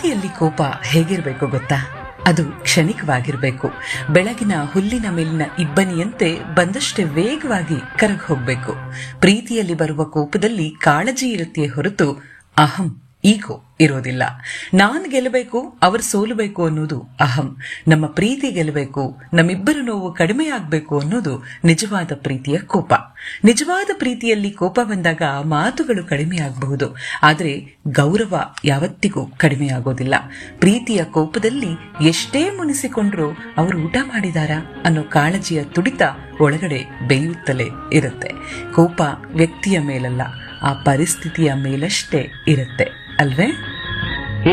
ಪ್ರೀತಿಯಲ್ಲಿ ಕೋಪ ಹೇಗಿರಬೇಕು ಗೊತ್ತಾ ಅದು ಕ್ಷಣಿಕವಾಗಿರಬೇಕು ಬೆಳಗಿನ ಹುಲ್ಲಿನ ಮೇಲಿನ ಇಬ್ಬನಿಯಂತೆ ಬಂದಷ್ಟೇ ವೇಗವಾಗಿ ಕರಗ್ ಹೋಗ್ಬೇಕು ಪ್ರೀತಿಯಲ್ಲಿ ಬರುವ ಕೋಪದಲ್ಲಿ ಕಾಳಜಿ ಇರುತ್ತೆಯೇ ಹೊರತು ಅಹಂ ಈಗೋ ಇರೋದಿಲ್ಲ ನಾನ್ ಗೆಲ್ಲಬೇಕು ಅವರು ಸೋಲಬೇಕು ಅನ್ನೋದು ಅಹಂ ನಮ್ಮ ಪ್ರೀತಿ ಗೆಲ್ಲಬೇಕು ನಮ್ಮಿಬ್ಬರ ನೋವು ಕಡಿಮೆ ಆಗ್ಬೇಕು ಅನ್ನೋದು ನಿಜವಾದ ಪ್ರೀತಿಯ ಕೋಪ ನಿಜವಾದ ಪ್ರೀತಿಯಲ್ಲಿ ಕೋಪ ಬಂದಾಗ ಮಾತುಗಳು ಕಡಿಮೆ ಆಗಬಹುದು ಆದರೆ ಗೌರವ ಯಾವತ್ತಿಗೂ ಕಡಿಮೆ ಆಗೋದಿಲ್ಲ ಪ್ರೀತಿಯ ಕೋಪದಲ್ಲಿ ಎಷ್ಟೇ ಮುನಿಸಿಕೊಂಡ್ರೂ ಅವರು ಊಟ ಮಾಡಿದಾರಾ ಅನ್ನೋ ಕಾಳಜಿಯ ತುಡಿತ ಒಳಗಡೆ ಬೇಯುತ್ತಲೇ ಇರುತ್ತೆ ಕೋಪ ವ್ಯಕ್ತಿಯ ಮೇಲಲ್ಲ ಆ ಪರಿಸ್ಥಿತಿಯ ಮೇಲಷ್ಟೇ ಇರುತ್ತೆ ಅಲ್ವೇ